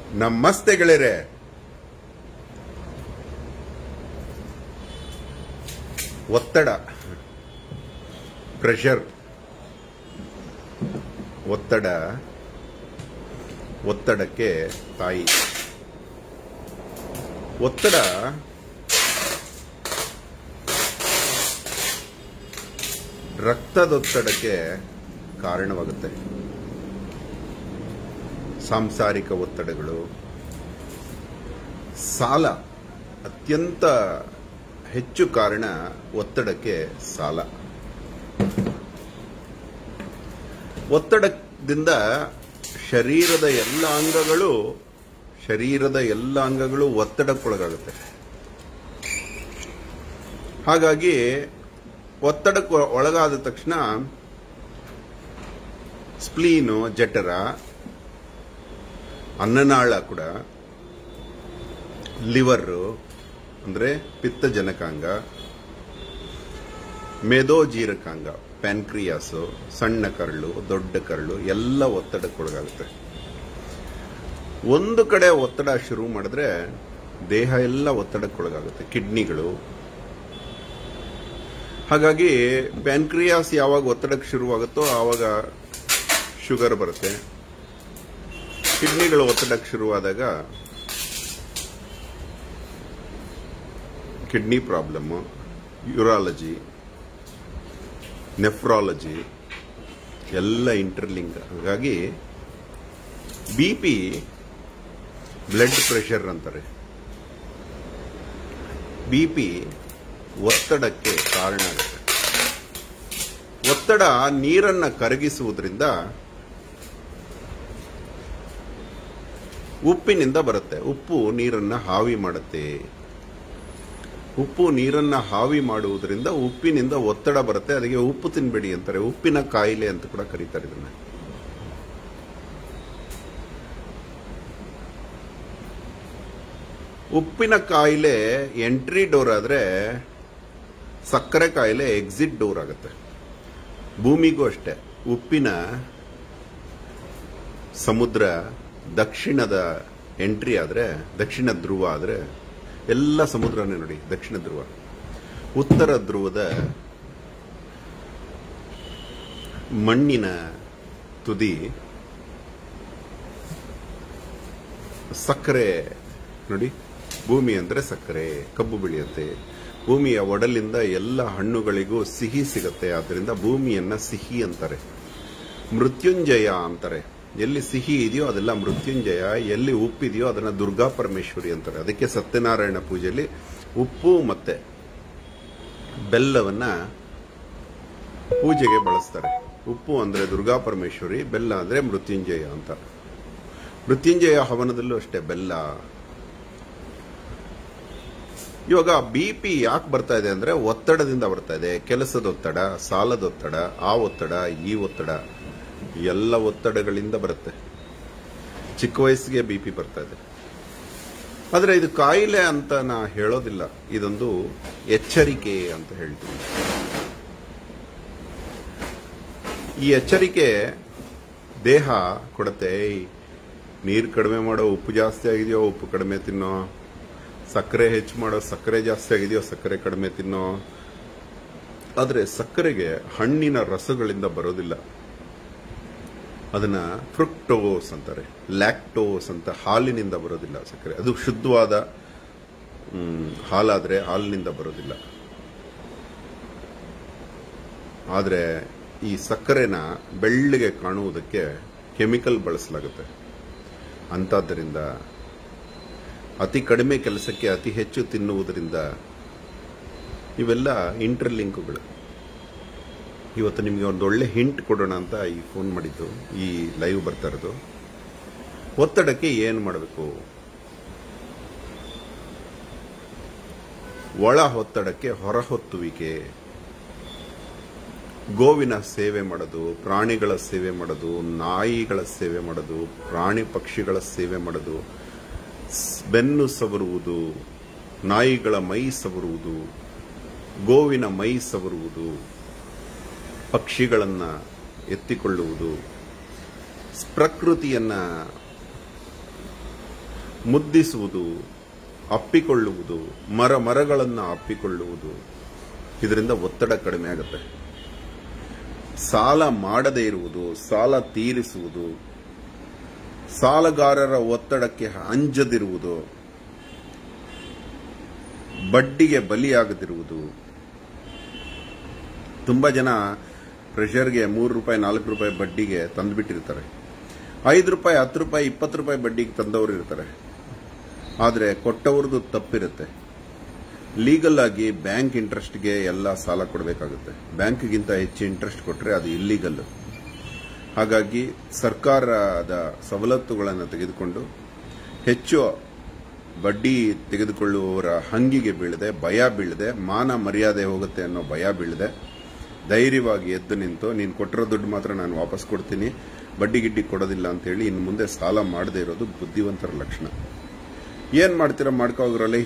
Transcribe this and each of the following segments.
ನಮಸ್ತೆ ಗೆಳೆಯರೆ ಒತ್ತಡ ಪ್ರೆಷರ್ ಒತ್ತಡ ಒತ್ತಡಕ್ಕೆ ತಾಯಿ ಒತ್ತಡ ರಕ್ತದೊತ್ತಡಕ್ಕೆ ಕಾರಣವಾಗುತ್ತೆ ಸಾಂಸಾರಿಕ ಒತ್ತಡಗಳು ಸಾಲ ಅತ್ಯಂತ ಹೆಚ್ಚು ಕಾರಣ ಒತ್ತಡಕ್ಕೆ ಸಾಲ ಒತ್ತಡದಿಂದ ಶರೀರದ ಎಲ್ಲ ಅಂಗಗಳು ಶರೀರದ ಎಲ್ಲ ಅಂಗಗಳು ಒತ್ತಡಕ್ಕೊಳಗಾಗುತ್ತೆ ಹಾಗಾಗಿ ಒತ್ತಡಕ್ಕೆ ಒಳಗಾದ ತಕ್ಷಣ ಸ್ಪ್ಲೀನು ಜಠರ ಅನ್ನನಾಳ ಕೂಡ ಲಿವರ್ ಅಂದ್ರೆ ಪಿತ್ತಜನಕಾಂಗ ಮೇದೋಜೀರಕಾಂಗ ಪ್ಯಾನ್ಕ್ರಿಯಾಸ್ ಸಣ್ಣ ಕರಳು ದೊಡ್ಡ ಕರಳು ಎಲ್ಲ ಒತ್ತಡಕ್ಕೊಳಗಾಗುತ್ತೆ ಒಂದು ಕಡೆ ಒತ್ತಡ ಶುರು ಮಾಡಿದ್ರೆ ದೇಹ ಎಲ್ಲ ಒತ್ತಡಕ್ಕೊಳಗಾಗುತ್ತೆ ಕಿಡ್ನಿಗಳು ಹಾಗಾಗಿ ಪ್ಯಾನ್ಕ್ರಿಯಾಸ್ ಯಾವಾಗ ಒತ್ತಡಕ್ಕೆ ಶುರುವಾಗುತ್ತೋ ಆವಾಗ ಶುಗರ್ ಬರುತ್ತೆ ಕಿಡ್ನಿಗಳು ಒತ್ತಡಕ್ಕೆ ಶುರುವಾದಾಗ ಕಿಡ್ನಿ ಪ್ರಾಬ್ಲಮ್ ಯೂರಾಲಜಿ ನೆಫ್ರಾಲಜಿ ಎಲ್ಲ ಇಂಟರ್ಲಿಂಕ್ ಹಾಗಾಗಿ ಬಿ ಪಿ ಬ್ಲಡ್ ಪ್ರೆಷರ್ ಅಂತಾರೆ ಬಿ ಪಿ ಒತ್ತಡಕ್ಕೆ ಕಾರಣ ಆಗುತ್ತೆ ಒತ್ತಡ ನೀರನ್ನ ಕರಗಿಸುವುದರಿಂದ ಉಪ್ಪಿನಿಂದ ಬರುತ್ತೆ ಉಪ್ಪು ನೀರನ್ನ ಹಾವಿ ಮಾಡುತ್ತೆ ಉಪ್ಪು ನೀರನ್ನ ಹಾವಿ ಮಾಡುವುದರಿಂದ ಉಪ್ಪಿನಿಂದ ಒತ್ತಡ ಬರುತ್ತೆ ಅದಕ್ಕೆ ಉಪ್ಪು ತಿನ್ಬೇಡಿ ಅಂತಾರೆ ಉಪ್ಪಿನ ಕಾಯಿಲೆ ಅಂತ ಕೂಡ ಕರೀತಾರೆ ಇದನ್ನ ಉಪ್ಪಿನ ಕಾಯಿಲೆ ಎಂಟ್ರಿ ಡೋರ್ ಆದ್ರೆ ಸಕ್ಕರೆ ಕಾಯಿಲೆ ಎಕ್ಸಿಟ್ ಡೋರ್ ಆಗುತ್ತೆ ಭೂಮಿಗೂ ಅಷ್ಟೇ ಉಪ್ಪಿನ ಸಮುದ್ರ ದಕ್ಷಿಣದ ಎಂಟ್ರಿ ಆದ್ರೆ ದಕ್ಷಿಣ ಧ್ರುವ ಆದ್ರೆ ಎಲ್ಲ ಸಮುದ್ರನೇ ನೋಡಿ ದಕ್ಷಿಣ ಧ್ರುವ ಉತ್ತರ ಧ್ರುವದ ಮಣ್ಣಿನ ತುದಿ ಸಕ್ಕರೆ ನೋಡಿ ಭೂಮಿ ಅಂದ್ರೆ ಸಕ್ಕರೆ ಕಬ್ಬು ಬೆಳೆಯುತ್ತೆ ಭೂಮಿಯ ಒಡಲಿಂದ ಎಲ್ಲ ಹಣ್ಣುಗಳಿಗೂ ಸಿಹಿ ಸಿಗುತ್ತೆ ಆದ್ರಿಂದ ಭೂಮಿಯನ್ನ ಸಿಹಿ ಅಂತಾರೆ ಮೃತ್ಯುಂಜಯ ಅಂತಾರೆ ಎಲ್ಲಿ ಸಿಹಿ ಇದೆಯೋ ಅದೆಲ್ಲ ಮೃತ್ಯುಂಜಯ ಎಲ್ಲಿ ಉಪ್ಪಿದೆಯೋ ಅದನ್ನ ದುರ್ಗಾ ಪರಮೇಶ್ವರಿ ಅಂತಾರೆ ಅದಕ್ಕೆ ಸತ್ಯನಾರಾಯಣ ಪೂಜೆಯಲ್ಲಿ ಉಪ್ಪು ಮತ್ತೆ ಬೆಲ್ಲವನ್ನ ಪೂಜೆಗೆ ಬಳಸ್ತಾರೆ ಉಪ್ಪು ಅಂದ್ರೆ ದುರ್ಗಾ ಪರಮೇಶ್ವರಿ ಬೆಲ್ಲ ಅಂದ್ರೆ ಮೃತ್ಯುಂಜಯ ಅಂತ ಮೃತ್ಯುಂಜಯ ಹವನದಲ್ಲೂ ಅಷ್ಟೇ ಬೆಲ್ಲ ಇವಾಗ ಬಿ ಪಿ ಯಾಕೆ ಬರ್ತಾ ಇದೆ ಅಂದ್ರೆ ಒತ್ತಡದಿಂದ ಬರ್ತಾ ಇದೆ ಕೆಲಸದ ಒತ್ತಡ ಸಾಲದ ಒತ್ತಡ ಆ ಒತ್ತಡ ಈ ಒತ್ತಡ ಎಲ್ಲ ಒತ್ತಡಗಳಿಂದ ಬರುತ್ತೆ ಚಿಕ್ಕ ವಯಸ್ಸಿಗೆ ಬಿ ಪಿ ಬರ್ತಾ ಇದೆ ಆದ್ರೆ ಇದು ಕಾಯಿಲೆ ಅಂತ ನಾ ಹೇಳೋದಿಲ್ಲ ಇದೊಂದು ಎಚ್ಚರಿಕೆ ಅಂತ ಹೇಳ್ತೀನಿ ಈ ಎಚ್ಚರಿಕೆ ದೇಹ ಕೊಡುತ್ತೆ ನೀರು ಕಡಿಮೆ ಮಾಡೋ ಉಪ್ಪು ಜಾಸ್ತಿ ಆಗಿದೆಯೋ ಉಪ್ಪು ಕಡಿಮೆ ತಿನ್ನೋ ಸಕ್ಕರೆ ಹೆಚ್ಚು ಮಾಡೋ ಸಕ್ಕರೆ ಜಾಸ್ತಿ ಆಗಿದೆಯೋ ಸಕ್ಕರೆ ಕಡಿಮೆ ತಿನ್ನೋ ಆದ್ರೆ ಸಕ್ಕರೆಗೆ ಹಣ್ಣಿನ ರಸಗಳಿಂದ ಬರೋದಿಲ್ಲ ಅದನ್ನ ಫ್ರುಕ್ಟೋಸ್ ಅಂತಾರೆ ಲ್ಯಾಕ್ಟೋಸ್ ಅಂತ ಹಾಲಿನಿಂದ ಬರೋದಿಲ್ಲ ಸಕ್ಕರೆ ಅದು ಶುದ್ಧವಾದ ಹಾಲಾದ್ರೆ ಹಾಲಿನಿಂದ ಬರೋದಿಲ್ಲ ಆದ್ರೆ ಈ ಸಕ್ಕರೆನ ಬೆಳ್ಳಿಗೆ ಕಾಣುವುದಕ್ಕೆ ಕೆಮಿಕಲ್ ಬಳಸಲಾಗುತ್ತೆ ಅಂತಾದ್ದರಿಂದ ಅತಿ ಕಡಿಮೆ ಕೆಲಸಕ್ಕೆ ಅತಿ ಹೆಚ್ಚು ತಿನ್ನುವುದರಿಂದ ಇವೆಲ್ಲ ಇಂಟರ್ಲಿಂಕ್ಗಳು ಇವತ್ತು ನಿಮಗೆ ಒಂದು ಒಳ್ಳೆ ಹಿಂಟ್ ಕೊಡೋಣ ಅಂತ ಈ ಫೋನ್ ಮಾಡಿದ್ದು ಈ ಲೈವ್ ಬರ್ತಾ ಇರೋದು ಒತ್ತಡಕ್ಕೆ ಏನು ಮಾಡಬೇಕು ಒಳ ಒತ್ತಡಕ್ಕೆ ಹೊರಹೊತ್ತುವಿಕೆ ಗೋವಿನ ಸೇವೆ ಮಾಡೋದು ಪ್ರಾಣಿಗಳ ಸೇವೆ ಮಾಡೋದು ನಾಯಿಗಳ ಸೇವೆ ಮಾಡೋದು ಪ್ರಾಣಿ ಪಕ್ಷಿಗಳ ಸೇವೆ ಮಾಡೋದು ಬೆನ್ನು ಸವರುವುದು ನಾಯಿಗಳ ಮೈ ಸವರುವುದು ಗೋವಿನ ಮೈ ಸವರುವುದು ಪಕ್ಷಿಗಳನ್ನ ಎತ್ತಿಕೊಳ್ಳುವುದು ಪ್ರಕೃತಿಯನ್ನ ಮುದ್ದಿಸುವುದು ಅಪ್ಪಿಕೊಳ್ಳುವುದು ಮರ ಮರಗಳನ್ನು ಅಪ್ಪಿಕೊಳ್ಳುವುದು ಇದರಿಂದ ಒತ್ತಡ ಕಡಿಮೆ ಆಗುತ್ತೆ ಸಾಲ ಮಾಡದೇ ಇರುವುದು ಸಾಲ ತೀರಿಸುವುದು ಸಾಲಗಾರರ ಒತ್ತಡಕ್ಕೆ ಅಂಜದಿರುವುದು ಬಡ್ಡಿಗೆ ಬಲಿಯಾಗದಿರುವುದು ತುಂಬಾ ಜನ ಪ್ರೆಷರ್ಗೆ ಮೂರು ರೂಪಾಯಿ ನಾಲ್ಕು ರೂಪಾಯಿ ಬಡ್ಡಿಗೆ ತಂದುಬಿಟ್ಟಿರ್ತಾರೆ ಐದು ರೂಪಾಯಿ ಹತ್ತು ರೂಪಾಯಿ ಇಪ್ಪತ್ತು ರೂಪಾಯಿ ಬಡ್ಡಿಗೆ ತಂದವರು ಇರ್ತಾರೆ ಆದರೆ ಕೊಟ್ಟವ್ರದ್ದು ತಪ್ಪಿರುತ್ತೆ ಲೀಗಲ್ ಆಗಿ ಬ್ಯಾಂಕ್ ಇಂಟ್ರೆಸ್ಟ್ಗೆ ಎಲ್ಲ ಸಾಲ ಕೊಡಬೇಕಾಗುತ್ತೆ ಬ್ಯಾಂಕ್ಗಿಂತ ಹೆಚ್ಚು ಇಂಟ್ರೆಸ್ಟ್ ಕೊಟ್ಟರೆ ಅದು ಇಲ್ಲೀಗಲ್ ಹಾಗಾಗಿ ಸರ್ಕಾರದ ಸವಲತ್ತುಗಳನ್ನು ತೆಗೆದುಕೊಂಡು ಹೆಚ್ಚು ಬಡ್ಡಿ ತೆಗೆದುಕೊಳ್ಳುವವರ ಹಂಗಿಗೆ ಬೀಳದೆ ಭಯ ಬೀಳದೆ ಮಾನ ಮರ್ಯಾದೆ ಹೋಗುತ್ತೆ ಅನ್ನೋ ಭಯ ಬೀಳದೆ ಧೈರ್ಯವಾಗಿ ಎದ್ದು ನಿಂತು ನೀನು ಕೊಟ್ಟಿರೋ ದುಡ್ಡು ಮಾತ್ರ ನಾನು ವಾಪಸ್ ಕೊಡ್ತೀನಿ ಬಡ್ಡಿ ಗಿಡ್ಡಿ ಕೊಡೋದಿಲ್ಲ ಅಂತೇಳಿ ಇನ್ನು ಮುಂದೆ ಸಾಲ ಮಾಡದೇ ಇರೋದು ಬುದ್ಧಿವಂತರ ಲಕ್ಷಣ ಏನ್ ಮಾಡ್ತೀರಾ ಮಾಡ್ಕೋಗ್ರಲ್ಲಿ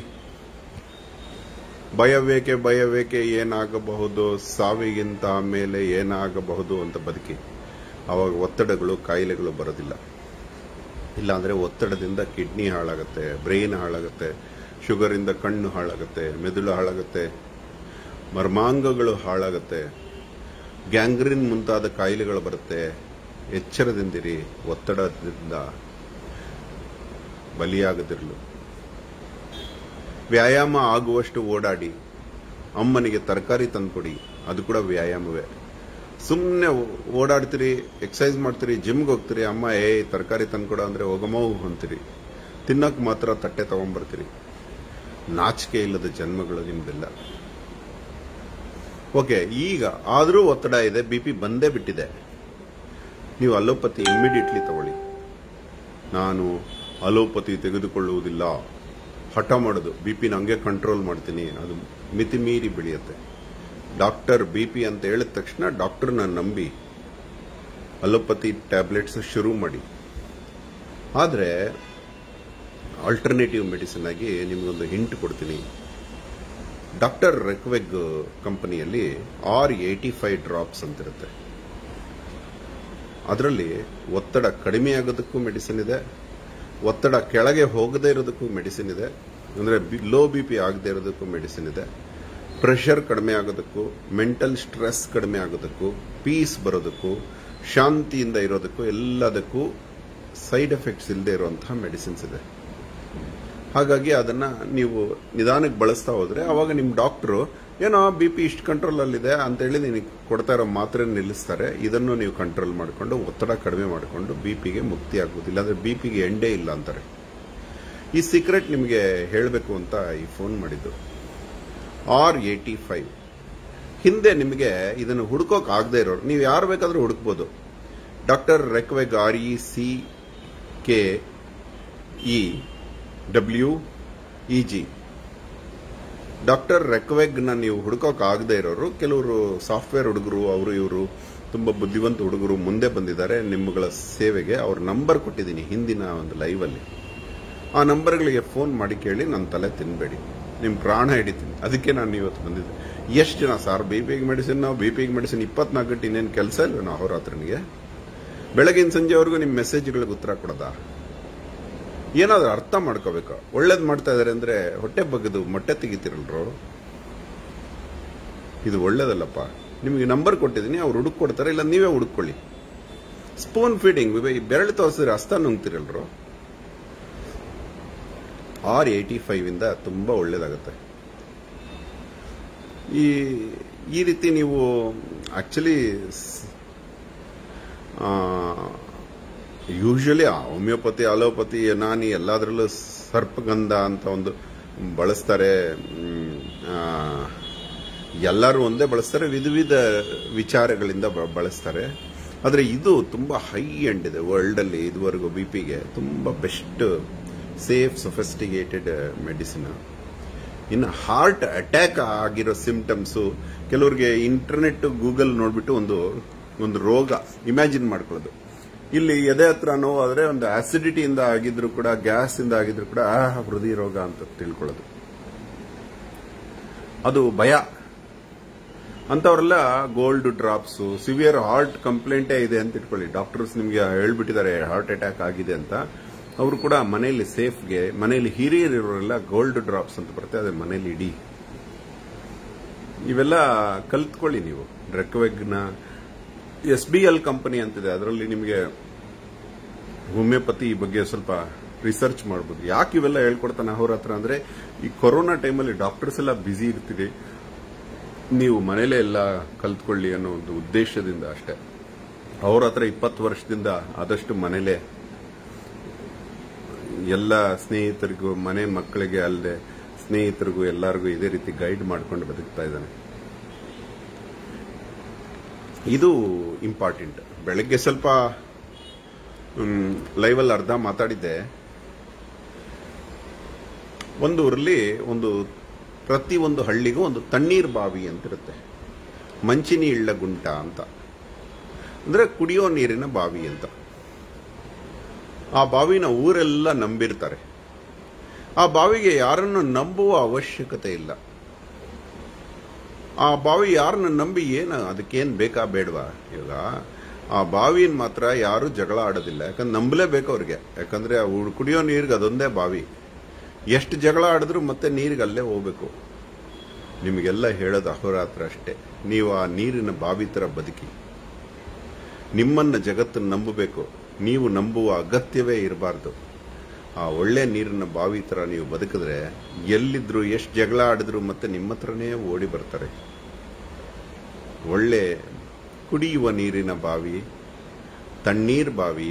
ಭಯವೇಕೆ ಭಯವೇಕೆ ಏನಾಗಬಹುದು ಸಾವಿಗಿಂತ ಮೇಲೆ ಏನಾಗಬಹುದು ಅಂತ ಬದುಕಿ ಅವಾಗ ಒತ್ತಡಗಳು ಕಾಯಿಲೆಗಳು ಬರೋದಿಲ್ಲ ಇಲ್ಲಾಂದ್ರೆ ಒತ್ತಡದಿಂದ ಕಿಡ್ನಿ ಹಾಳಾಗುತ್ತೆ ಬ್ರೈನ್ ಹಾಳಾಗುತ್ತೆ ಶುಗರಿಂದ ಕಣ್ಣು ಹಾಳಾಗುತ್ತೆ ಮೆದುಳು ಹಾಳಾಗುತ್ತೆ ಮರ್ಮಾಂಗಗಳು ಹಾಳಾಗುತ್ತೆ ಗ್ಯಾಂಗ್ರಿನ್ ಮುಂತಾದ ಕಾಯಿಲೆಗಳು ಬರುತ್ತೆ ಎಚ್ಚರದಿಂದಿರಿ ಒತ್ತಡದಿಂದ ಬಲಿಯಾಗದಿರಲು ವ್ಯಾಯಾಮ ಆಗುವಷ್ಟು ಓಡಾಡಿ ಅಮ್ಮನಿಗೆ ತರಕಾರಿ ತಂದ್ಕೊಡಿ ಅದು ಕೂಡ ವ್ಯಾಯಾಮವೇ ಸುಮ್ಮನೆ ಓಡಾಡ್ತೀರಿ ಎಕ್ಸಸೈಸ್ ಮಾಡ್ತೀರಿ ಜಿಮ್ಗೆ ಹೋಗ್ತೀರಿ ಅಮ್ಮ ಏ ತರಕಾರಿ ತಂದ್ಕೊಡ ಅಂದ್ರೆ ಹೋಗಮೋ ಅಂತೀರಿ ತಿನ್ನಕ್ ಮಾತ್ರ ತಟ್ಟೆ ತಗೊಂಡ್ಬರ್ತೀರಿ ನಾಚಿಕೆ ಇಲ್ಲದ ಜನ್ಮಗಳು ನಿಮ್ದೆಲ್ಲ ಓಕೆ ಈಗ ಆದರೂ ಒತ್ತಡ ಇದೆ ಬಿ ಪಿ ಬಂದೇ ಬಿಟ್ಟಿದೆ ನೀವು ಅಲೋಪತಿ ಇಮ್ಮಿಡಿಯೇಟ್ಲಿ ತಗೊಳ್ಳಿ ನಾನು ಅಲೋಪತಿ ತೆಗೆದುಕೊಳ್ಳುವುದಿಲ್ಲ ಹಠ ಮಾಡೋದು ಬಿ ಪಿ ಹಂಗೆ ಕಂಟ್ರೋಲ್ ಮಾಡ್ತೀನಿ ಅದು ಮಿತಿ ಮೀರಿ ಬೆಳೆಯುತ್ತೆ ಡಾಕ್ಟರ್ ಬಿ ಪಿ ಅಂತ ಹೇಳಿದ ತಕ್ಷಣ ಡಾಕ್ಟರ್ನ ನಂಬಿ ಅಲೋಪತಿ ಟ್ಯಾಬ್ಲೆಟ್ಸ್ ಶುರು ಮಾಡಿ ಆದರೆ ಆಲ್ಟರ್ನೇಟಿವ್ ಮೆಡಿಸಿನ್ ಆಗಿ ನಿಮಗೊಂದು ಹಿಂಟ್ ಕೊಡ್ತೀನಿ ಡಾಕ್ಟರ್ ರೆಕ್ವೆಗ್ ಕಂಪನಿಯಲ್ಲಿ ಆರ್ ಏಯ್ಟಿ ಫೈವ್ ಡ್ರಾಪ್ಸ್ ಅಂತಿರುತ್ತೆ ಅದರಲ್ಲಿ ಒತ್ತಡ ಕಡಿಮೆ ಆಗೋದಕ್ಕೂ ಮೆಡಿಸಿನ್ ಇದೆ ಒತ್ತಡ ಕೆಳಗೆ ಹೋಗದೇ ಇರೋದಕ್ಕೂ ಮೆಡಿಸಿನ್ ಇದೆ ಅಂದ್ರೆ ಲೋ ಬಿ ಪಿ ಆಗದೆ ಇರೋದಕ್ಕೂ ಮೆಡಿಸಿನ್ ಇದೆ ಪ್ರೆಷರ್ ಕಡಿಮೆ ಆಗೋದಕ್ಕೂ ಮೆಂಟಲ್ ಸ್ಟ್ರೆಸ್ ಕಡಿಮೆ ಆಗೋದಕ್ಕೂ ಪೀಸ್ ಬರೋದಕ್ಕೂ ಶಾಂತಿಯಿಂದ ಇರೋದಕ್ಕೂ ಎಲ್ಲದಕ್ಕೂ ಸೈಡ್ ಎಫೆಕ್ಟ್ಸ್ ಇಲ್ಲದೆ ಇರುವಂತಹ ಮೆಡಿಸಿನ್ಸ್ ಇದೆ ಹಾಗಾಗಿ ಅದನ್ನ ನೀವು ನಿಧಾನಕ್ಕೆ ಬಳಸ್ತಾ ಹೋದ್ರೆ ಅವಾಗ ನಿಮ್ಮ ಡಾಕ್ಟರ್ ಏನೋ ಬಿ ಪಿ ಇಷ್ಟು ಕಂಟ್ರೋಲ್ ಅಲ್ಲಿದೆ ಅಂತೇಳಿ ನಿನಗೆ ಕೊಡ್ತಾ ಇರೋ ಮಾತ್ರೆ ನಿಲ್ಲಿಸ್ತಾರೆ ಇದನ್ನು ನೀವು ಕಂಟ್ರೋಲ್ ಮಾಡಿಕೊಂಡು ಒತ್ತಡ ಕಡಿಮೆ ಮಾಡಿಕೊಂಡು ಬಿ ಪಿಗೆ ಮುಕ್ತಿ ಆಗುವುದು ಇಲ್ಲಾಂದ್ರೆ ಬಿ ಪಿಗೆ ಎಂಡೇ ಇಲ್ಲ ಅಂತಾರೆ ಈ ಸೀಕ್ರೆಟ್ ನಿಮಗೆ ಹೇಳಬೇಕು ಅಂತ ಈ ಫೋನ್ ಮಾಡಿದ್ದು ಆರ್ ಏಟಿ ಫೈವ್ ಹಿಂದೆ ನಿಮಗೆ ಇದನ್ನು ಹುಡುಕೋಕ್ ಆಗದೆ ಇರೋರು ನೀವು ಯಾರು ಬೇಕಾದ್ರೂ ಹುಡುಕ್ಬೋದು doctor Reckeweg R E C K E W E G doctor ರೆಕ್ವೆಗ್ನ ನೀವು ಹುಡುಕೋಕ್ ಆಗದೆ ಇರೋರು ಕೆಲವರು ಸಾಫ್ಟ್ವೇರ್ ಹುಡುಗರು ಅವರು ಇವರು ತುಂಬಾ ಬುದ್ಧಿವಂತ ಹುಡುಗರು ಮುಂದೆ ಬಂದಿದ್ದಾರೆ ನಿಮ್ಮಗಳ ಸೇವೆಗೆ ಅವ್ರ ನಂಬರ್ ಕೊಟ್ಟಿದ್ದೀನಿ ಹಿಂದಿನ ಒಂದು ಲೈವ್ ಅಲ್ಲಿ ಆ ನಂಬರ್ಗಳಿಗೆ ಫೋನ್ ಮಾಡಿ ಕೇಳಿ ನನ್ನ ತಲೆ ತಿನ್ಬೇಡಿ ನಿಮ್ ಪ್ರಾಣ ಹಿಡಿತೀನಿ ಅದಕ್ಕೆ ನಾನು ಇವತ್ತು ಬಂದಿದ್ದೆ ಎಷ್ಟು ಜನ ಸರ್ ಬಿ ಪಿಗೆ ಮೆಡಿಸಿನ್ ನಾವು ಬಿ ಪಿಗೆ ಮೆಡಿಸಿನ್ ಇಪ್ಪತ್ನಾಲ್ಕು ಗಂಟೆ ಇನ್ನೇನು ಕೆಲಸ ಇಲ್ವ ನಾವು ಅವರಾತ್ರನಿಗೆ ಬೆಳಗಿನ ಸಂಜೆವರೆಗೂ ನಿಮ್ಮ ಮೆಸೇಜ್ಗಳಿಗೆ ಉತ್ತರ ಕೊಡೋದಾ ಏನಾದ್ರೂ ಅರ್ಥ ಮಾಡ್ಕೋಬೇಕು ಒಳ್ಳೇದ್ ಮಾಡ್ತಾ ಇದಾರೆ ಅಂದ್ರೆ ಹೊಟ್ಟೆ ಬಗ್ಗದು ಮೊಟ್ಟೆ ತೆಗಿತಿರಲ್ರು ಇದು ಒಳ್ಳೇದಲ್ಲಪ್ಪ ನಿಮಗೆ ನಂಬರ್ ಕೊಟ್ಟಿದ್ದೀನಿ ಅವ್ರು ಹುಡುಕ್ ಕೊಡ್ತಾರೆ ಇಲ್ಲ ನೀವೇ ಹುಡುಕೊಳ್ಳಿ ಸ್ಪೂನ್ ಫೀಡಿಂಗ್ ಬೆರಳು ತೋರಿಸಿದ್ರೆ ಹಸ್ತ ನುಂಗ್ತಿರಲ್ರು ಆರ್ ಏಯ್ಟಿ ಫೈವ್ ಇಂದ ತುಂಬಾ ಒಳ್ಳೇದಾಗುತ್ತೆ ಈ ಈ ರೀತಿ ನೀವು actually usually homeopathy allopathy Unani ಎಲ್ಲದರಲ್ಲೂ ಸರ್ಪಗಂಧ ಅಂತ ಒಂದು ಬಳಸ್ತಾರೆ ಮ್, ಆ, ಎಲ್ಲರೂ ಒಂದೇ ಬಳಸ್ತಾರೆ ವಿಧ ವಿಧ ವಿಚಾರಗಳಿಂದ ಬ- ಬಳಸ್ತಾರೆ ಆದರೆ ಇದು ತುಂಬಾ ಹೈ ಎಂಡ್ ಇದೆ ವರ್ಲ್ಡ್ ಅಲ್ಲಿ ಇದುವರೆಗೂ ಬಿ ಪಿಗೆ ತುಂಬಾ ಬೆಸ್ಟ್ ಸೇಫ್ ಸೊಫಿಸ್ಟಿಗೇಟೆಡ್ ಮೆಡಿಸಿನ್ ಇನ್ನು ಹಾರ್ಟ್ ಅಟ್ಯಾಕ್ ಆಗಿರೋ ಸಿಂಪ್ಟಮ್ಸ್ ಕೆಲವ್ರಿಗೆ ಇಂಟರ್ನೆಟ್ ಗೂಗಲ್ ನೋಡ್ಬಿಟ್ಟು ಒಂದು ಒಂದು ರೋಗ ಇಮ್ಯಾಜಿನ್ ಮಾಡ್ಕೊಳ್ಳೋದು ಇಲ್ಲಿ ಎದೆ ಹತ್ರ ನೋವಾದ್ರೆ ಒಂದು ಆಸಿಡಿಟಿಯಿಂದ ಆಗಿದ್ರು ಕೂಡ ಗ್ಯಾಸ್ ಇಂದ ಆಗಿದ್ರು ಕೂಡ ಆ ಹೃದಯ ರೋಗ ಅಂತ ತಿಳ್ಕೊಳ್ಳೋದು ಅದು ಭಯ ಅಂತವರೆಲ್ಲ ಗೋಲ್ಡ್ ಡ್ರಾಪ್ಸ್ ಸಿವಿಯರ್ ಹಾರ್ಟ್ ಕಂಪ್ಲೇಂಟೇ ಇದೆ ಅಂತ ಇಟ್ಕೊಳ್ಳಿ ಡಾಕ್ಟರ್ಸ್ ನಿಮ್ಗೆ ಹೇಳ್ಬಿಟ್ಟಿದ್ದಾರೆ ಹಾರ್ಟ್ ಅಟ್ಯಾಕ್ ಆಗಿದೆ ಅಂತ ಅವರು ಕೂಡ ಮನೆಯಲ್ಲಿ ಸೇಫ್ಗೆ ಮನೆಯಲ್ಲಿ ಹಿರಿಯರಿರೋರೆಲ್ಲ ಗೋಲ್ಡ್ ಡ್ರಾಪ್ಸ್ ಅಂತ ಬರುತ್ತೆ ಅದೇ ಮನೆಯಲ್ಲಿ ಇಡಿ ಇವೆಲ್ಲ ಕಲ್ತ್ಕೊಳ್ಳಿ ನೀವು ಡ್ರೆಕ್ವೆಗ್ನ ಎಸ್ ಬಿ ಎಲ್ ಕಂಪನಿ ಅಂತಿದೆ ಅದರಲ್ಲಿ ನಿಮಗೆ ಹೋಮಿಯೋಪತಿ ಬಗ್ಗೆ ಸ್ವಲ್ಪ ರಿಸರ್ಚ್ ಮಾಡ್ಬೋದು ಯಾಕೆ ಇವೆಲ್ಲ ಹೇಳ್ಕೊಡ್ತಾನೆ ಅವ್ರ ಹತ್ರ ಅಂದ್ರೆ ಈ ಕೊರೋನಾ ಟೈಮಲ್ಲಿ ಡಾಕ್ಟರ್ಸ್ ಎಲ್ಲ ಬ್ಯುಸಿ ಇರ್ತೀರಿ ನೀವು ಮನೇಲೆ ಎಲ್ಲ ಕಲ್ತ್ಕೊಳ್ಳಿ ಅನ್ನೋ ಒಂದು ಉದ್ದೇಶದಿಂದ ಅಷ್ಟೇ ಅವ್ರ ಹತ್ರ ಇಪ್ಪತ್ತು ವರ್ಷದಿಂದ ಆದಷ್ಟು ಮನೇಲೆ ಎಲ್ಲ ಸ್ನೇಹಿತರಿಗೂ ಮನೆ ಮಕ್ಕಳಿಗೆ ಅಲ್ಲದೆ ಸ್ನೇಹಿತರಿಗೂ ಎಲ್ಲರಿಗೂ ಇದೇ ರೀತಿ ಗೈಡ್ ಮಾಡ್ಕೊಂಡು ಬದುಕ್ತಾ ಇದ್ದಾನೆ ಇದು ಇಂಪಾರ್ಟೆಂಟ್ ಬೆಳಗ್ಗೆ ಸ್ವಲ್ಪ ಲೈವಲ್ಲಿ ಅರ್ಧ ಮಾತಾಡಿದ್ದೆ ಒಂದು ಊರಲ್ಲಿ ಒಂದು ಪ್ರತಿ ಒಂದು ಹಳ್ಳಿಗೂ ಒಂದು ತಣ್ಣೀರ್ ಬಾವಿ ಅಂತಿರುತ್ತೆ ಮಂಚಿನಿ ಇಳ್ಳ ಗುಂಟ ಅಂತ ಅಂದ್ರೆ ಕುಡಿಯೋ ನೀರಿನ ಬಾವಿ ಅಂತ ಆ ಬಾವಿನ ಊರೆಲ್ಲ ನಂಬಿರ್ತಾರೆ ಆ ಬಾವಿಗೆ ಯಾರನ್ನು ನಂಬುವ ಅವಶ್ಯಕತೆ ಇಲ್ಲ ಆ ಬಾವಿ ಯಾರನ್ನ ನಂಬಿ ಏನು ಅದಕ್ಕೇನ್ ಬೇಕಾ ಬೇಡವಾ ಇವಾಗ ಆ ಬಾವಿನ ಮಾತ್ರ ಯಾರು ಜಗಳ ಆಡೋದಿಲ್ಲ ಯಾಕಂದ್ರೆ ನಂಬಲೇಬೇಕು ಅವ್ರಿಗೆ ಯಾಕಂದ್ರೆ ಆ ಉಳ್- ಕುಡಿಯೋ ನೀರಿಗೆ ಅದೊಂದೇ ಬಾವಿ ಎಷ್ಟು ಜಗಳ ಆಡಿದ್ರು ಮತ್ತೆ ನೀರಿಗೆ ಅಲ್ಲೇ ಹೋಗ್ಬೇಕು ನಿಮಗೆಲ್ಲ ಹೇಳೋದು ಅಹೋರಾತ್ರ ಅಷ್ಟೇ ನೀವು ಆ ನೀರಿನ ಬಾವಿ ತರ ಬದುಕಿ ನಿಮ್ಮನ್ನ ಜಗತ್ತು ನಂಬಬೇಕು ನೀವು ನಂಬುವ ಅಗತ್ಯವೇ ಇರಬಾರ್ದು ಆ ಒಳ್ಳೆ ನೀರಿನ ಬಾವಿ ತರ ನೀವು ಬದುಕಿದ್ರೆ ಎಲ್ಲಿದ್ರು ಎಷ್ಟು ಜಗಳ ಆಡಿದ್ರು ಮತ್ತೆ ನಿಮ್ಮ ಹತ್ರನೇ ಓಡಿ ಬರ್ತಾರೆ ಒಳ್ಳೆ ಕುಡಿಯುವ ನೀರಿನ ಬಾವಿ ತಣ್ಣೀರ್ ಬಾವಿ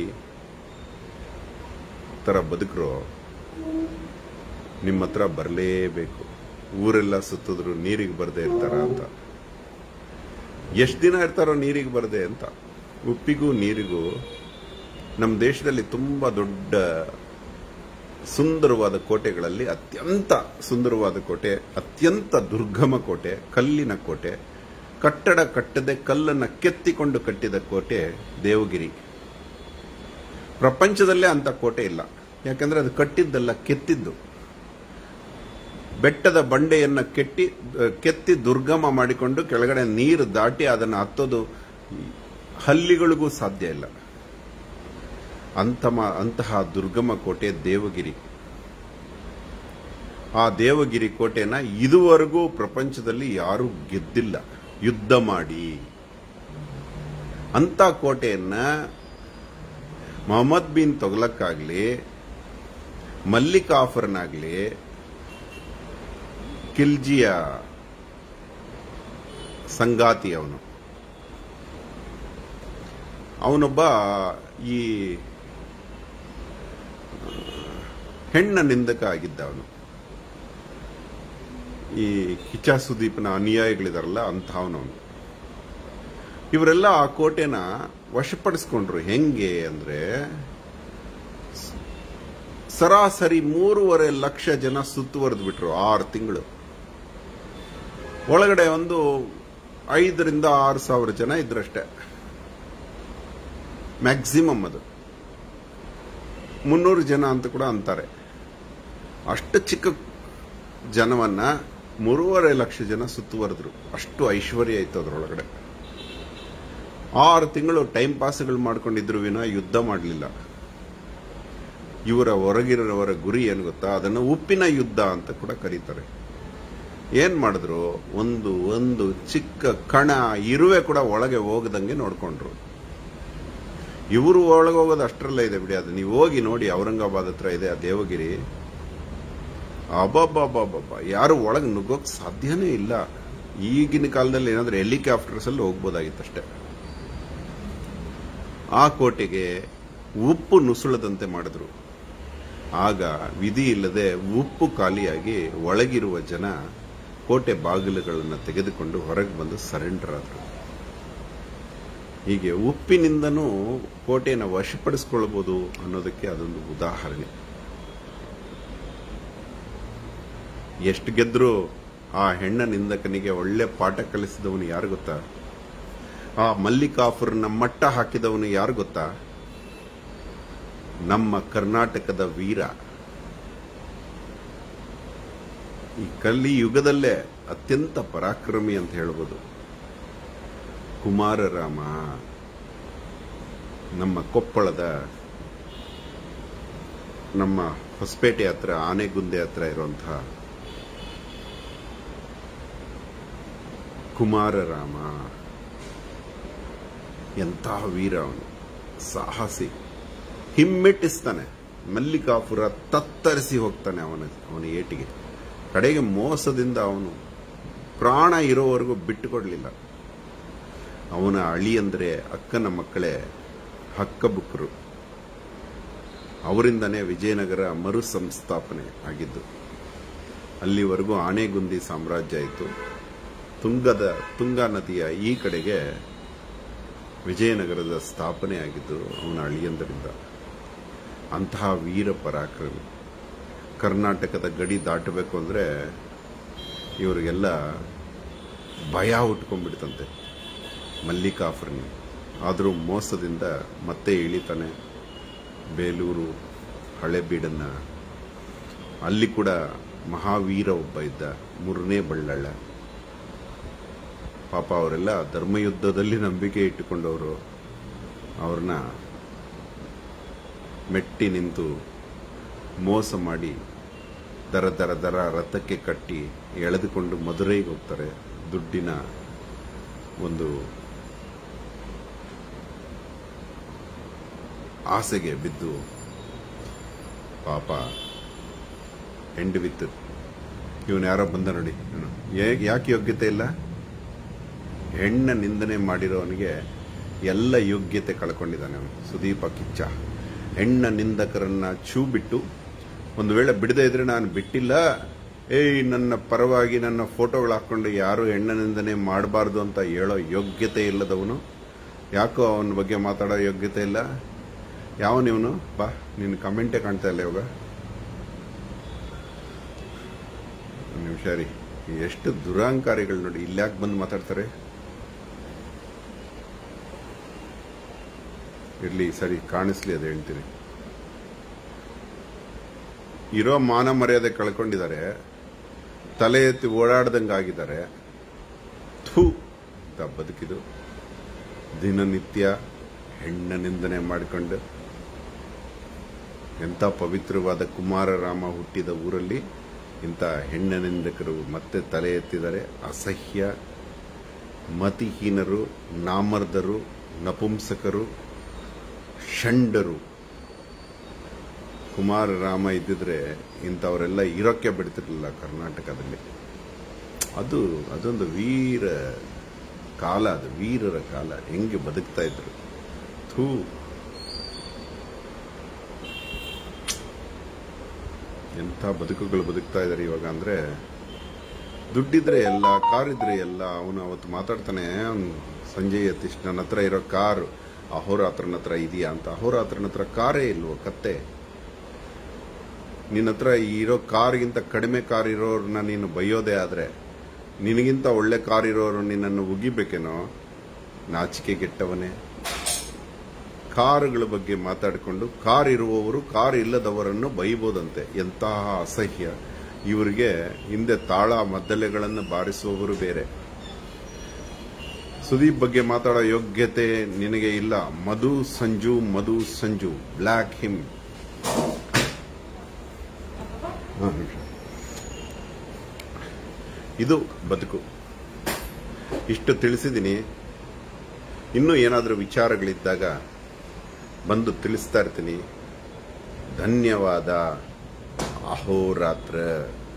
ತರ ಬದುಕರು ನಿಮ್ಮ ಹತ್ರ ಬರಲೇಬೇಕು ಊರೆಲ್ಲ ಸುತ್ತಿದ್ರು ನೀರಿಗೆ ಬರದೇ ಇರ್ತಾರ ಅಂತ ಎಷ್ಟು ದಿನ ಇರ್ತಾರೋ ನೀರಿಗೆ ಬರದೆ ಅಂತ ಉಪ್ಪಿಗೂ ನೀರಿಗೂ ನಮ್ಮ ದೇಶದಲ್ಲಿ ತುಂಬಾ ದೊಡ್ಡ ಸುಂದರವಾದ ಕೋಟೆಗಳಲ್ಲಿ ಅತ್ಯಂತ ಸುಂದರವಾದ ಕೋಟೆ ಅತ್ಯಂತ ದುರ್ಗಮ ಕೋಟೆ ಕಲ್ಲಿನ ಕೋಟೆ ಕಟ್ಟಡ ಕಟ್ಟದೆ ಕಲ್ಲನ್ನ ಕೆತ್ತಿಕೊಂಡು ಕಟ್ಟಿದ ಕೋಟೆ ದೇವಗಿರಿ ಪ್ರಪಂಚದಲ್ಲೇ ಅಂತ ಕೋಟೆ ಇಲ್ಲ ಯಾಕಂದ್ರೆ ಅದು ಕಟ್ಟಿದ್ದಲ್ಲ ಕೆತ್ತಿದ್ದು ಬೆಟ್ಟದ ಬಂಡೆಯನ್ನ ಕೆಟ್ಟಿ ಕೆತ್ತಿ ದುರ್ಗಮ ಮಾಡಿಕೊಂಡು ಕೆಳಗಡೆ ನೀರು ದಾಟಿ ಅದನ್ನು ಹತ್ತೋದು ಹಲ್ಲಿಗಳಿಗೂ ಸಾಧ್ಯ ಇಲ್ಲ ಅಂತಮ ಅಂತಹ ದುರ್ಗಮ ಕೋಟೆ ದೇವಗಿರಿ ಆ ದೇವಗಿರಿ ಕೋಟೆನ ಇದುವರೆಗೂ ಪ್ರಪಂಚದಲ್ಲಿ ಯಾರೂ ಗೆದ್ದಿಲ್ಲ ಯುದ್ಧ ಮಾಡಿ ಅಂತ ಕೋಟೆಯನ್ನ ಮೊಹಮ್ಮದ್ ಬಿನ್ ತೊಗಲಕ್ಕಾಗ್ಲಿ ಮಲ್ಲಿಕಾಫರ್ನಾಗ್ಲಿ ಕಿಲ್ಜಿಯ ಸಂಗಾತಿ ಅವನು ಅವನೊಬ್ಬ ಈ ಹೆಣ್ಣ ನಿಂದಕ ಆಗಿದ್ದ ಅವನು ಈ ಕಿಚ ಸುದೀಪ್ನ ಅನುಯಾಯಿಗಳಿದಾರಲ್ಲ ಅಂತಹವನವನು ಇವರೆಲ್ಲ ಆ ಕೋಟೆನ ವಶಪಡಿಸ್ಕೊಂಡ್ರು ಹೆಂಗೆ ಅಂದ್ರೆ ಸರಾಸರಿ ಮೂರುವರೆ ಲಕ್ಷ ಜನ ಸುತ್ತುವರೆದು ಬಿಟ್ರು ಆರು ತಿಂಗಳು ಒಳಗಡೆ ಒಂದು ಐದರಿಂದ ಆರು ಸಾವಿರ ಜನ ಇದ್ರಷ್ಟೇ ಮ್ಯಾಕ್ಸಿಮಮ್ ಅದು ಮುನ್ನೂರು ಜನ ಅಂತ ಕೂಡ ಅಂತಾರೆ ಅಷ್ಟು ಚಿಕ್ಕ ಜನವನ್ನ ಮೂರುವರೆ ಲಕ್ಷ ಜನ ಸುತ್ತುವರೆದ್ರು ಅಷ್ಟು ಐಶ್ವರ್ಯ ಇತ್ತು ಅದರೊಳಗಡೆ ಆರು ತಿಂಗಳು ಟೈಮ್ ಪಾಸ್ಗಳು ಮಾಡ್ಕೊಂಡಿದ್ರು ವಿನ ಯುದ್ಧ ಮಾಡಲಿಲ್ಲ ಇವರ ಹೊರಗಿರೋವರ ಗುರಿ ಏನು ಗೊತ್ತಾ ಅದನ್ನು ಉಪ್ಪಿನ ಯುದ್ಧ ಅಂತ ಕೂಡ ಕರೀತಾರೆ ಏನ್ ಮಾಡಿದ್ರು ಒಂದು ಒಂದು ಚಿಕ್ಕ ಕಣ ಇರುವೆ ಕೂಡ ಒಳಗೆ ಹೋಗದಂಗೆ ನೋಡ್ಕೊಂಡ್ರು ಇವರು ಒಳಗೆ ಹೋಗೋದು ಅಷ್ಟರಲ್ಲೇ ಇದೆ ಬಿಡಿ ಅದು ನೀವು ಹೋಗಿ ನೋಡಿ ಔರಂಗಾಬಾದ್ ಹತ್ರ ಇದೆ ಆ ದೇವಗಿರಿ ಅಬ್ಬಬ್ಬಬ್ಬಬ್ಬ ಯಾರು ಒಳಗೆ ನುಗ್ಗೋಕ್ ಸಾಧ್ಯನೇ ಇಲ್ಲ ಈಗಿನ ಕಾಲದಲ್ಲಿ ಏನಾದ್ರೆ ಹೆಲಿಕಾಪ್ಟರ್ಸ್ ಅಲ್ಲಿ ಹೋಗ್ಬೋದಾಗಿತ್ತಷ್ಟೇ ಆ ಕೋಟೆಗೆ ಉಪ್ಪು ನುಸುಳದಂತೆ ಮಾಡಿದ್ರು ಆಗ ವಿಧಿ ಇಲ್ಲದೆ ಉಪ್ಪು ಖಾಲಿಯಾಗಿ ಒಳಗಿರುವ ಜನ ಕೋಟೆ ಬಾಗಿಲುಗಳನ್ನು ತೆಗೆದುಕೊಂಡು ಹೊರಗೆ ಬಂದು ಸರೆಂಡರ್ ಆದರು ಹೀಗೆ ಉಪ್ಪಿನಿಂದನೂ ಕೋಟೆಯನ್ನು ವಶಪಡಿಸಿಕೊಳ್ಳಬಹುದು ಅನ್ನೋದಕ್ಕೆ ಅದೊಂದು ಉದಾಹರಣೆ ಎಷ್ಟು ಗೆದ್ರು ಆ ಹೆಣ್ಣ ನಿಂದಕನಿಗೆ ಒಳ್ಳೆ ಪಾಠ ಕಲಿಸಿದವನು ಯಾರು ಗೊತ್ತಾ ಆ ಮಲ್ಲಿಕಾಫರ್ನ ಮಟ್ಟ ಹಾಕಿದವನು ಯಾರು ಗೊತ್ತಾ ನಮ್ಮ ಕರ್ನಾಟಕದ ವೀರ ಈ ಕಲ್ಲಿ ಯುಗದಲ್ಲೇ ಅತ್ಯಂತ ಪರಾಕ್ರಮಿ ಅಂತ ಹೇಳ್ಬೋದು ಕುಮಾರರಾಮ ನಮ್ಮ ಕೊಪ್ಪಳದ ನಮ್ಮ ಹೊಸಪೇಟೆ ಹತ್ರ ಆನೆಗುಂದೆ ಹತ್ರ ಇರುವಂತಹ ಕುಮಾರರಾಮ ಎಂತಹ ವೀರ ಅವನು ಸಾಹಸಿ ಹಿಮ್ಮೆಟ್ಟಿಸ್ತಾನೆ ಮಲ್ಲಿಕಾಪುರ ತತ್ತರಿಸಿ ಹೋಗ್ತಾನೆ ಅವನ ಅವನ ಏಟಿಗೆ ಕಡೆಗೆ ಮೋಸದಿಂದ ಅವನು ಪ್ರಾಣ ಇರೋವರೆಗೂ ಬಿಟ್ಟುಕೊಡ್ಲಿಲ್ಲ ಅವನ ಅಳಿ ಅಂದ್ರೆ ಅಕ್ಕನ ಮಕ್ಕಳೇ ಹಕ್ಕಬುಕ್ಕರು ಅವರಿಂದನೇ ವಿಜಯನಗರ ಮರು ಸಂಸ್ಥಾಪನೆ ಆಗಿದ್ದು ಅಲ್ಲಿವರೆಗೂ ಆನೆಗುಂದಿ ಸಾಮ್ರಾಜ್ಯ ಇತ್ತು ತುಂಗದ ತುಂಗಾ ನದಿಯ ಈ ಕಡೆಗೆ ವಿಜಯನಗರದ ಸ್ಥಾಪನೆ ಆಗಿದ್ದು ಅವನ ಅಳಿಯಂದರಿಂದ ಅಂತಹ ವೀರ ಪರಾಕ್ರಮಿ ಕರ್ನಾಟಕದ ಗಡಿ ದಾಟಬೇಕು ಅಂದ್ರೆ ಇವರಿಗೆಲ್ಲ ಭಯ ಹುಟ್ಕೊಂಡ್ಬಿಡ್ತಂತೆ ಮಲ್ಲಿಕಾಫರ್ನಿ ಆದರೂ ಮೋಸದಿಂದ ಮತ್ತೆ ಇಳಿತಾನೆ ಬೇಲೂರು ಹಳೆಬೀಡನ್ನ ಅಲ್ಲಿ ಕೂಡ ಮಹಾವೀರ ಒಬ್ಬ ಇದ್ದ ಮೂರನೇ ಬಳ್ಳಾಳ ಪಾಪ ಅವರೆಲ್ಲ ಧರ್ಮಯುದ್ಧದಲ್ಲಿ ನಂಬಿಕೆ ಇಟ್ಟುಕೊಂಡವರು ಅವ್ರನ್ನ ಮೆಟ್ಟಿ ನಿಂತು ಮೋಸ ಮಾಡಿ ದರ ದರ ದರ ರಥಕ್ಕೆ ಕಟ್ಟಿ ಎಳೆದುಕೊಂಡು ಮದುರೈಗೆ ಹೋಗ್ತಾರೆ ದುಡ್ಡಿನ ಒಂದು ಆಸೆಗೆ ಬಿದ್ದು ಪಾಪ ಎಂಡ್ ವಿತ್ ಇವನು ಯಾರೋ ಬಂದ ನೋಡಿ ಇವನು ಯಾ- ಯಾಕೆ ಯೋಗ್ಯತೆ ಇಲ್ಲ ಹೆಣ್ಣ ನಿಂದನೆ ಮಾಡಿರೋವನಿಗೆ ಎಲ್ಲ ಯೋಗ್ಯತೆ ಕಳ್ಕೊಂಡಿದ್ದಾನೆ ಅವನು ಸುದೀಪ ಕಿಚ್ಚ ಹೆಣ್ಣ ನಿಂದಕರನ್ನ ಚೂ ಬಿಟ್ಟು ಒಂದು ವೇಳೆ ಬಿಡದೇ ಇದ್ರೆ ನಾನು ಬಿಟ್ಟಿಲ್ಲ ಏಯ್ ನನ್ನ ಪರವಾಗಿ ನನ್ನ ಫೋಟೋಗಳು ಹಾಕೊಂಡು ಯಾರು ಹೆಣ್ಣ ನಿಂದನೆ ಮಾಡಬಾರ್ದು ಅಂತ ಹೇಳೋ ಯೋಗ್ಯತೆ ಇಲ್ಲದವನು ಯಾಕೋ ಅವನ ಬಗ್ಗೆ ಮಾತಾಡೋ ಯೋಗ್ಯತೆ ಇಲ್ಲ ಯಾವನಿವನು ಬಾ ನಿನ್ನ ಕಮೆಂಟೇ ಕಾಣ್ತಾ ಇಲ್ಲ ಇವಾಗ ಒಂದ್ ನಿಮಿಷ ರೀ ಎಷ್ಟು ದುರಾಂಕಾರಿಗಳು ನೋಡಿ ಇಲ್ಲಿ ಯಾಕೆ ಬಂದು ಮಾತಾಡ್ತಾರೆ ಇರ್ಲಿ ಸರಿ ಕಾಣಿಸ್ಲಿ ಅದು ಹೇಳ್ತೀನಿ ಇರೋ ಮಾನ ಮರ್ಯಾದೆ ಕಳ್ಕೊಂಡಿದ್ದಾರೆ ತಲೆ ಎತ್ತಿ ಓಡಾಡ್ದಂಗಾಗಿದ್ದಾರೆ ಥೂ ಇಂಥ ಬದುಕಿದು ದಿನನಿತ್ಯ ಹೆಣ್ಣ ನಿಂದನೆ ಮಾಡಿಕೊಂಡು ಎಂಥ ಪವಿತ್ರವಾದ ಕುಮಾರರಾಮ ಹುಟ್ಟಿದ ಊರಲ್ಲಿ ಇಂಥ ಹೆಣ್ಣ ನಿಂದಕರು ಮತ್ತೆ ತಲೆ ಎತ್ತಿದ್ದಾರೆ ಅಸಹ್ಯ ಮತಿಹೀನರು ನಾಮರ್ದರು ನಪುಂಸಕರು ಷಂಡರು ಕುಮಾರರಾಮ ಇದ್ದಿದ್ರೆ ಇಂಥವರೆಲ್ಲ ಇರೋಕ್ಕೆ ಬಿಡ್ತಿರ್ಲಿಲ್ಲ ಕರ್ನಾಟಕದಲ್ಲಿ ಅದು ಅದೊಂದು ವೀರ ಕಾಲ ಅದು ವೀರರ ಕಾಲ ಹೆಂಗೆ ಬದುಕ್ತಾ ಇದ್ರು ಥೂ ಎಂಥ ಬದುಕುಗಳು ಬದುಕ್ತಾ ಇದ್ದಾರೆ ಇವಾಗ ಅಂದ್ರೆ ದುಡ್ಡಿದ್ರೆ ಎಲ್ಲ ಕಾರ್ ಇದ್ರೆ ಎಲ್ಲ ಅವನು ಅವತ್ತು ಮಾತಾಡ್ತಾನೆ ಅವ್ನು ಸಂಜಯ್ ಯತೀಶ್ ನನ್ನ ಹತ್ರ ಇರೋ ಕಾರ್ ಅಹೋರಾತ್ರನ ಹತ್ರ ಇದೆಯಾ ಅಂತ ಅಹೋರಾತ್ರನ ಹತ್ರ ಕಾರೇ ಇಲ್ವೋ ಕತ್ತೆ ನಿನ್ನ ಹತ್ರ ಇರೋ ಕಾರ್ಗಿಂತ ಕಡಿಮೆ ಕಾರ್ ಇರೋರ್ನ ನೀನು ಬೈಯೋದೇ ಆದ್ರೆ ನಿನಗಿಂತ ಒಳ್ಳೆ ಕಾರ್ ಇರೋರು ನಿನ್ನನ್ನು ಉಗಿಬೇಕೇನೋ ನಾಚಿಕೆಗೆಟ್ಟವನೇ ಕಾರುಗಳ ಬಗ್ಗೆ ಮಾತಾಡಿಕೊಂಡು ಕಾರ್ ಇರುವವರು ಕಾರ್ ಇಲ್ಲದವರನ್ನು ಬೈಬೋದಂತೆ ಎಂತಹ ಅಸಹ್ಯ ಇವರಿಗೆ ಹಿಂದೆ ತಾಳ ಮದ್ದಲೆಗಳನ್ನು ಬಾರಿಸುವವರು ಬೇರೆ ಸುದೀಪ್ ಬಗ್ಗೆ ಮಾತಾಡೋ ಯೋಗ್ಯತೆ ನಿನಗೆ ಇಲ್ಲ ಮಧು ಸಂಜು ಮಧು ಸಂಜು ಬ್ಲ್ಯಾಕ್ ಹಿಮ್ ಹಾ, ನಿಮಿಷ. ಇದು ಬದುಕು ಇಷ್ಟು ತಿಳಿಸಿದ್ದೀನಿ ಇನ್ನೂ ಏನಾದರೂ ವಿಚಾರಗಳಿದ್ದಾಗ ಬಂದು ತಿಳಿಸ್ತಾ ಇರ್ತೀನಿ ಧನ್ಯವಾದ ಅಹೋರಾತ್ರ